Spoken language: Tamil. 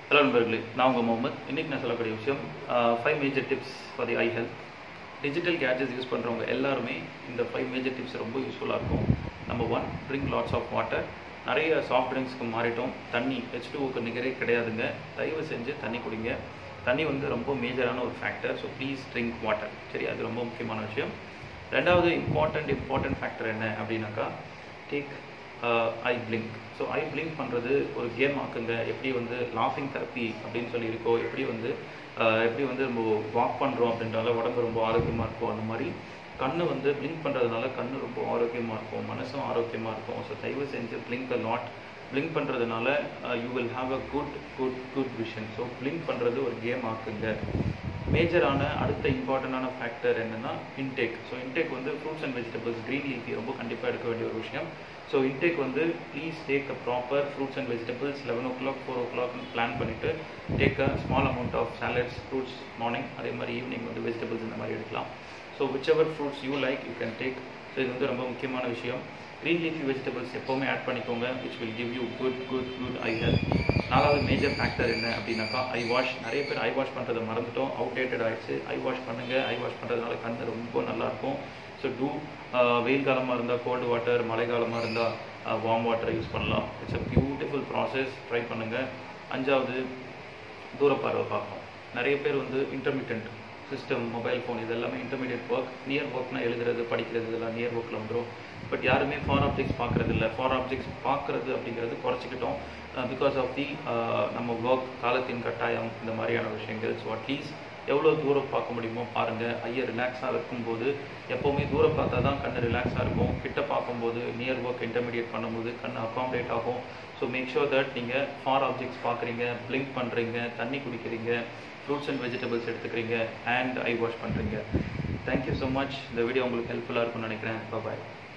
ஹலோ நண்பர்களே நான் உங்கள் முகமது இன்றைக்கி நான் சொல்லக்கூடிய விஷயம் five major tips for the eye health digital gadgets use பண்ணுறவங்க எல்லாருமே இந்த ஃபைவ் மேஜர் டிப்ஸ் ரொம்ப யூஸ்ஃபுல்லாக இருக்கும் number one drink lots of water நிறைய சாஃப்ட் ட்ரிங்க்ஸ்க்கு மாறிட்டோம் தண்ணி ஹெச் டூக்கு நிகரே கிடையாதுங்க தயவு செஞ்சு தண்ணி குடிங்க தண்ணி வந்து ரொம்ப மேஜரான ஒரு factor so please drink water சரி அது ரொம்ப முக்கியமான விஷயம் ரெண்டாவது இம்பார்ட்டண்ட் இம்பார்ட்டன்ட் ஃபேக்டர் என்ன அப்படின்னாக்கா take eye blink so eye blink பண்ணுறது ஒரு கேம் ஆக்குங்க எப்படி வந்து லாஃபிங் தெரப்பி அப்படின்னு சொல்லி இருக்கோ எப்படி வந்து ஆஹ் எப்படி வந்து நம்ம வாக் பண்ணுறோம் அப்படின்றால உடம்பு ரொம்ப ஆரோக்கியமாக இருக்கும் அந்த மாதிரி கண்ணு வந்து பிளிங்க் பண்ணுறதுனால கண்ணு ரொம்ப ஆரோக்கியமாக இருக்கும் மனசும் ஆரோக்கியமாக இருக்கும் ஸோ தயவு செஞ்சு பிளிங்க் அ லாட் பிளிங்க் பண்ணுறதுனால you will have a good good good vision so blink பண்ணுறது ஒரு கேம் ஆக்குங்க மேஜரான அடுத்த இம்பார்ட்டண்டான ஃபேக்டர் என்னென்னா இன்டேக் ஸோ இன்டேக் வந்து fruits and vegetables green leafy ரொம்ப கண்டிப்பாக எடுக்க வேண்டிய ஒரு விஷயம் ஸோ இன்டேக் வந்து please take a proper fruits and vegetables eleven o'clock four o'clock plan பண்ணிவிட்டு take a small amount of salads fruits morning அதே மாதிரி ஈவினிங் வந்து வெஜிடபிள்ஸ் இந்த மாதிரி எடுக்கலாம் so whichever fruits you like you can take so இது வந்து ரொம்ப முக்கியமான விஷயம் க்ரீன் லீஃபி வெஜிடபிள்ஸ் எப்போவுமே ஆட் பண்ணிக்கோங்க which will give you good good good eye health நாலாவது மேஜர் ஃபேக்டர் என்ன அப்படின்னாக்கா ஐ வாஷ் நிறைய பேர் ஐ வாஷ் பண்ணுறதை மறந்துட்டோம் அவுடேட்டட் ஆயிடுச்சு ஐ வாஷ் பண்ணுங்கள் ஐ வாஷ் பண்ணுறதுனால கண் ரொம்ப நல்லாயிருக்கும் ஸோ டூ வெயில் காலமாக இருந்தால் கோல்டு வாட்டர் மழை காலமாக இருந்தால் வார்ம் வாட்டரை யூஸ் பண்ணலாம் it's a beautiful process try பண்ணுங்கள் அஞ்சாவது தூரப்பார்வை பார்க்கணும் நிறைய பேர் வந்து இன்டர்மீடியன்ட் சிஸ்டம் மொபைல் ஃபோன் இது எல்லாமே இன்டர்மீடியட் ஒர்க் நியர் ஒர்க்னா எழுதுறது படிக்கிறது இதெல்லாம் நியர் ஒர்க்கில் வந்துடும் பட் யாருமே ஃபார் ஆப்ஜெக்ட்ஸ் பார்க்குறது இல்லை ஃபார் ஆப்ஜெக்ட்ஸ் பார்க்குறது அப்படிங்கிறது குறைச்சிக்கிட்டோம் பிகாஸ் ஆஃப் தி நம்ம ஒர்க் காலத்தின் கட்டாயம் இந்த மாதிரியான விஷயங்கள் ஸோ அட்லீஸ்ட் எவ்வளோ தூரம் பார்க்க முடியுமோ பாருங்கள் ஐயர் ரிலாக்ஸாக இருக்கும்போது எப்போவுமே தூரம் பார்த்தா தான் கண் ரிலாக்ஸாக இருக்கும் கிட்ட பார்க்கும்போது நியர் ஒர்க் இன்டர்மீடியட் பண்ணும்போது கண் அகாமடேட் ஆகும் ஸோ மேக் ஷோர் தட் நீங்கள் ஃபார் ஆப்ஜெக்ட்ஸ் பார்க்குறீங்க பிளிங்க் பண்ணுறீங்க தண்ணி குடிக்கிறீங்க ஃப்ரூட்ஸ் அண்ட் வெஜிடபிள்ஸ் எடுத்துக்கிறீங்க அண்ட் ஐ வாஷ் பண்ணுறீங்க தேங்க்யூ ஸோ மச் இந்த வீடியோ உங்களுக்கு ஹெல்ப்ஃபுல்லாக இருக்கும்னு நினைக்கிறேன் பாய்